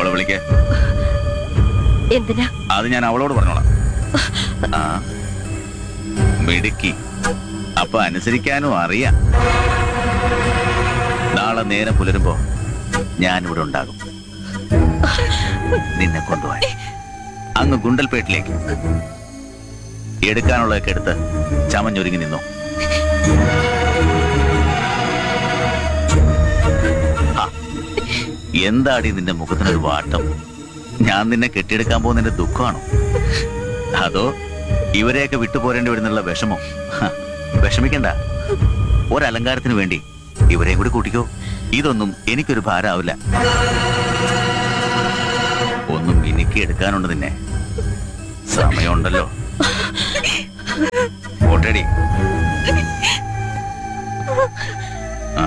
വിളിക്ക എന്തിനാ അത് ഞാൻ അവളോട് പറഞ്ഞോളാം ആ മിടുക്കി അപ്പൊ അനുസരിക്കാനും അറിയാം നാളെ നേരം പുലരുമ്പോ ഞാൻ ഇവിടെ ഉണ്ടാകും നിന്നെ കൊണ്ടുപോയി അങ്ങ് ഗുണ്ടൽപേട്ടിലേക്ക് എടുക്കാനുള്ളതൊക്കെ എടുത്ത് ചമഞ്ഞൊരുങ്ങി നിന്നു ആ, എന്താടി നിന്റെ മുഖത്തിനൊരു വാട്ടം ഞാൻ നിന്നെ കെട്ടിയെടുക്കാൻ പോകുന്നതിന്റെ ദുഃഖമാണോ അതോ ഇവരെയൊക്കെ വിട്ടുപോരേണ്ടി വരുന്നുള്ള വിഷമോ ഹ, വിഷമിക്കണ്ട ഒരലങ്കാരത്തിന് വേണ്ടി ഇവരെയും കൂടി കൂട്ടിക്കോ ഇതൊന്നും എനിക്കൊരു ഭാരമാവില്ല ഒന്നും മിനുക്കി എടുക്കാനുണ്ട് നിന്നെ സമയമുണ്ടല്ലോ ഓട്ടടി ആ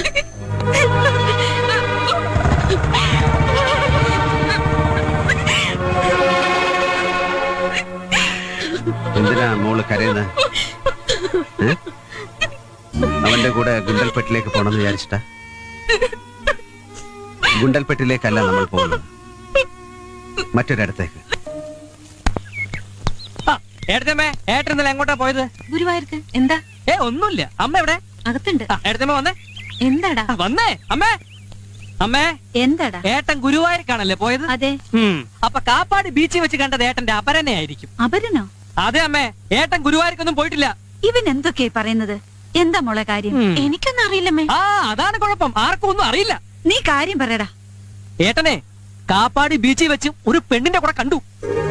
എന്തിനാ മോള് കരയുന്നത് ഏ? അവന്റെ കൂടെ ഗുണ്ടൽപ്പെട്ടിലേക്ക് പോണെന്ന് വിചാരിച്ചിട്ടാ ഗുണ്ടൽപ്പെട്ടിലേക്കല്ല നമ്മൾ പോകുന്നത് മറ്റൊരിടത്തേക്ക് ഏട്ടത്തമ്മേ ഏട്ടൻ ഇന്നലെ എങ്ങോട്ടാ പോയത് ഗുരുവായൂർക്ക് എന്താ ഏ ഒന്നുമില്ല അമ്മ എവിടെ അകത്തുണ്ട് ആ, ഏട്ടത്തമ്മ വന്നേ എന്താടാ ആ, വന്നേ അമ്മേ അമ്മേ എന്താടാ ഏട്ടൻ ഗുരുവായൂർക്കാണല്ലേ പോയത് അതെ ഉം. അപ്പൊ കാപ്പാട് ബീച്ചിൽ വെച്ച് കണ്ടത് ഏട്ടന്റെ അപരനെ ആയിരിക്കും അപരനോ അതെ അമ്മേ ഏട്ടൻ ഗുരുവായൂർക്കൊന്നും പോയിട്ടില്ല ഇവൻ എന്തൊക്കെയാ പറയുന്നത് എന്താ മോളെ കാര്യം ഉം. എനിക്കൊന്നും അറിയില്ലമ്മേ ആ അതാണ് കുഴപ്പം ആർക്കും ഒന്നും അറിയില്ല നീ കാര്യം പറയടാ ഏട്ടനെ കാപ്പാട് ബീച്ചിൽ വെച്ച് ഒരു പെണ്ണിന്റെ കൂടെ കണ്ടു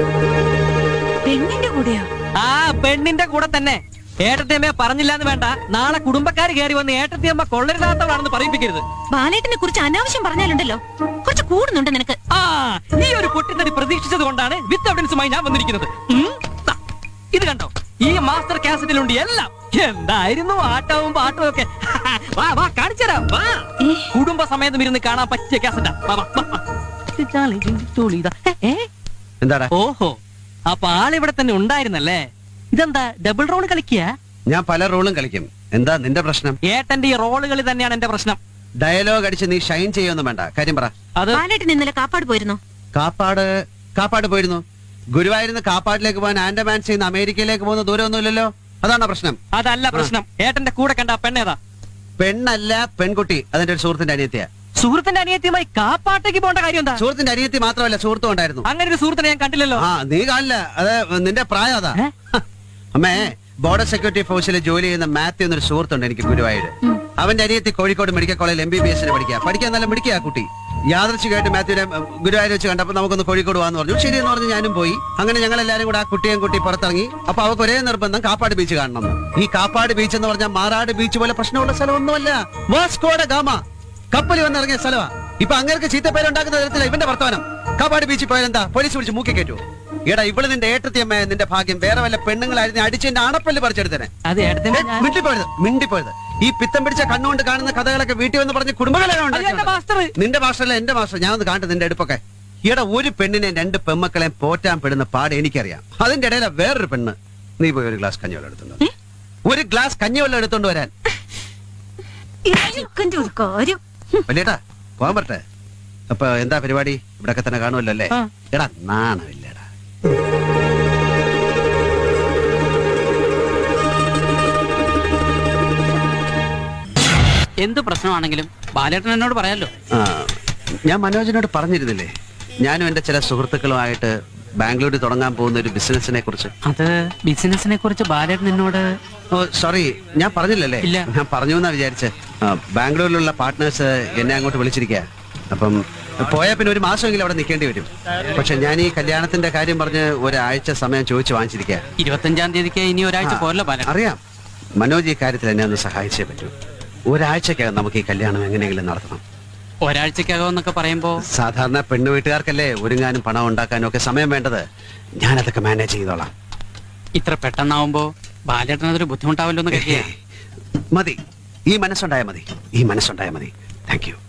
പെണ്ണിന്റെ കൂടെയോ ആ പെണ്ണിന്റെ കൂടെ തന്നെ ഏട്ടത്തിയമ്മയെ പറഞ്ഞില്ല എന്ന് വേണ്ട നാളെ കുടുംബക്കാർ കയറി വന്ന് ഏട്ടത്തിയമ്മ കൊള്ളരുതാത്തവളാണെന്ന് പറയിപ്പിക്കരുത് ബാലേട്ടനെ കുറിച്ച് അനാവശ്യം പറഞ്ഞാലുണ്ടല്ലോ കുറച്ച് കൂടുന്നുണ്ട് നിനക്ക് ആ ഈ ഒരു പൊട്ടിത്തെറി പ്രതീക്ഷിച്ചത് കൊണ്ടാണ് വിത്ത് എവിഡൻസുമായി ഞാൻ വന്നിരിക്കുന്നത് ഉം, ദാ, ഇത് കണ്ടോ ഈ മാസ്റ്റർ കാസറ്റിലുണ്ട് എല്ലാം എന്തായിരുന്നു ആട്ടവും പാട്ടും ഒക്കെ വാ വാ കാണിച്ചരാ വാ ഏ, കുടുംബ സമേതം ഇരുന്ന് കാണാൻ പറ്റിയ കാസറ്റാ വാ, വാ, വാ, വാ. ചാളി, ചുളി, ഇതാ. ഏ, ഏ? എന്താടാ ഓഹോ അപ്പൊ ആളിവിടെ തന്നെ ഉണ്ടായിരുന്നല്ലേ ഇതെന്താ ഡബിൾ റോൾ കളിക്കുക ഞാൻ പല റോളും കളിക്കും എന്താ നിന്റെ പ്രശ്നം ഏട്ടന്റെ ഈ റോളുകൾ തന്നെയാണ് എന്റെ പ്രശ്നം ഡയലോഗ് അടിച്ച് നീ ഷൈൻ ചെയ്യൊന്നും വേണ്ട കാര്യം പറ അത് ബാലേട്ടൻ ഇന്നലെ കാപ്പാട് പോയിരുന്നോ കാപ്പാട് കാപ്പാട് പോയിരുന്നു ഗുരുവായൂരിന്ന് കാപ്പാടിലേക്ക് പോകാൻ ആൻഡമാൻസിൽ നിന്ന് അമേരിക്കയിലേക്ക് പോകുന്ന ദൂരമൊന്നുമില്ലല്ലോ അതാണോ പ്രശ്നം അതല്ല പ്രശ്നം ഏട്ടന്റെ കൂടെ കണ്ട ആ പെണ്ണേതാ പെണ്ണല്ല പെൺകുട്ടി അതിന്റെ ഒരു സുഹൃത്തിന്റെ അനിയത്തിയാ സുഹൃത്തിന്റെ അനിയത്തിയുമായി കാപ്പാട്ടേക്ക് പോകേണ്ട കാര്യം എന്താ സുഹൃത്തിന്റെ അനിയത്തി മാത്രമല്ല സുഹൃത്തും ഉണ്ടായിരുന്നു അങ്ങനെ ഒരു സുഹൃത്തിനെ ഞാൻ കണ്ടില്ലല്ലോ ആ നീ കാണില്ല അത് നിന്റെ പ്രായം അതാ ഏ? അമ്മേ ബോർഡർ സെക്യൂരിറ്റി ഫോഴ്സിൽ ജോലി ചെയ്യുന്ന മാത്യു എന്നൊരു സുഹൃത്തുണ്ട് എനിക്ക് ഗുരുവായൂര് അവന്റെ അനിയത്തി കോഴിക്കോട് മെഡിക്കൽ കോളേജിൽ എം ബി ബി എസിന് പഠിക്കുക പഠിക്കാൻ നല്ല മിടിക്കുക കുട്ടി യാദൃശ്ചികമായിട്ട് മാത്യുവിനെ ഉം, ഗുരുവായൂർ വെച്ച് കണ്ടപ്പോൾ നമുക്കൊന്ന് കോഴിക്കോട് പോകാന്ന് പറഞ്ഞു ശരി എന്ന് പറഞ്ഞ് ഞാനും പോയി അങ്ങനെ ഞങ്ങൾ എല്ലാവരും കൂടെ ആ കുട്ടിയും കുട്ടി പുറത്തിറങ്ങി അപ്പൊ അവർക്ക് ഒരേ നിർബന്ധം കാപ്പാട് ബീച്ച് കാണണം എന്ന്. ഈ കാപ്പാട് ബീച്ച് എന്ന് പറഞ്ഞാൽ മാറാട് ബീച്ച് പോലെ പ്രശ്നമുള്ള സ്ഥലമൊന്നുമല്ല വാസ്കോഡ ഗാമ കപ്പൽ വന്നിറങ്ങിയ സ്ഥലമാ ഇപ്പൊ അങ്ങനെ ചീത്തപ്പേരുണ്ടാക്കുന്ന തരത്തില ഇവന്റെ വർത്തമാനം കാപ്പാട് ബീച്ചിൽ പോയാൽ എന്താ പോലീസ് വിളിച്ച് മൂക്കി കയറ്റുമോ എടാ ഇവള് നിന്റെ ഏട്ടത്തിയമ്മ നിന്റെ ഭാഗ്യം വേറെ വല്ല പെണ്ണുങ്ങളായിരുന്നു അടിച്ചെന്റെ അണപ്പല്ല് പറിച്ചെടുത്തേനെ അത് ഏട്ടത്തിന്റെ ഏ, മിണ്ടിപ്പോയത് മിണ്ടിപ്പോയത് ഈ പിത്തം പിടിച്ച കണ്ണുകൊണ്ട് കാണുന്ന കഥകളൊക്കെ വീട്ടിൽ വന്ന് പറഞ്ഞ് കുടുംബകലകം അത് എന്റെ മാസ്റ്റർ നിന്റെ ഭാഷയല്ല എന്റെ ഭാഷ ഞാൻ ഒന്ന് കാണട്ടെ നിന്റെ അടുപ്പൊക്കെ ഈടെ ഒരു പെണ്ണിനെ രണ്ട് പെമ്മക്കളെയും പോറ്റാൻ പെടുന്ന പാട് എനിക്കറിയാം അതിന്റെ ഇടയില വേറൊരു പെണ്ണ് നീ പോയി ഒരു ഗ്ലാസ് കഞ്ഞിവെള്ളം എടുത്തോണ്ട് വാ. ഒരു ഗ്ലാസ് കഞ്ഞിവെള്ളം എടുത്തോണ്ട് വരാൻ ചിക്കന്റെ ഒരു കാര്യം വലിയേട്ടാ പോകാൻ പറ്റേ അപ്പൊ എന്താ പരിപാടി ഇവിടൊക്കെ തന്നെ കാണുമല്ലോ അല്ലേ ആ. എടാ നാണമില്ലടാ എന്ത് പ്രശ്നമാണെങ്കിലും ബാലേട്ടൻ എന്നോട് പറയാലോ ആ, ഞാൻ മനോജിനോട് പറഞ്ഞിരുന്നില്ലേ ഞാനും എന്റെ ചില സുഹൃത്തുക്കളുമായിട്ട് ബാംഗ്ലൂരിൽ തുടങ്ങാൻ പോകുന്ന ഒരു ബിസിനസിനെ കുറിച്ച് അത് ബിസിനസിനെ കുറിച്ച് ബാലേട്ടൻ എന്നോട് ഓ സോറി ഞാൻ പറഞ്ഞില്ലല്ലേ ഇല്ല. ഞാൻ പറഞ്ഞു എന്നാ വിചാരിച്ച് ആ, ബാംഗ്ലൂരിലുള്ള പാർട്ട്നേഴ്സ് എന്നെ അങ്ങോട്ട് വിളിച്ചിരിക്കുക അപ്പം പോയാൽ പിന്നെ ഒരു മാസമെങ്കിലും അവിടെ നിൽക്കേണ്ടി വരും പക്ഷെ ഞാൻ ഈ കല്യാണത്തിന്റെ കാര്യം പറഞ്ഞ് ഒരാഴ്ച സമയം ചോദിച്ചു വാങ്ങിച്ചിരിക്കുക ഇരുപത്തഞ്ചാം തീയതിക്ക് ഇനി ഒരാഴ്ച പോരല്ലോ ബാലേട്ടൻ അറിയാം മനോജ് ഈ കാര്യത്തിൽ എന്നെ ഒന്ന് സഹായിച്ചേ പറ്റൂ ഒരാഴ്ചക്കകം നമുക്ക് ഈ കല്യാണം എങ്ങനെയെങ്കിലും നടത്തണം ഒരാഴ്ചക്കകം എന്നൊക്കെ പറയുമ്പോ സാധാരണ പെണ്ണു വീട്ടുകാർക്കല്ലേ ഒരുങ്ങാനും പണം ഉണ്ടാക്കാനും ഒക്കെ സമയം വേണ്ടത് ഞാനതൊക്കെ മാനേജ് ചെയ്തോളാം ഇത്ര പെട്ടെന്നാവുമ്പോ ബാലേട്ടൻ അതൊരു ബുദ്ധിമുട്ടാവല്ലോ എന്ന് കരുതിയാ മതി ഈ മനസ്സുണ്ടായ മതി ഈ മനസ്സുണ്ടായ മതി താങ്ക് യു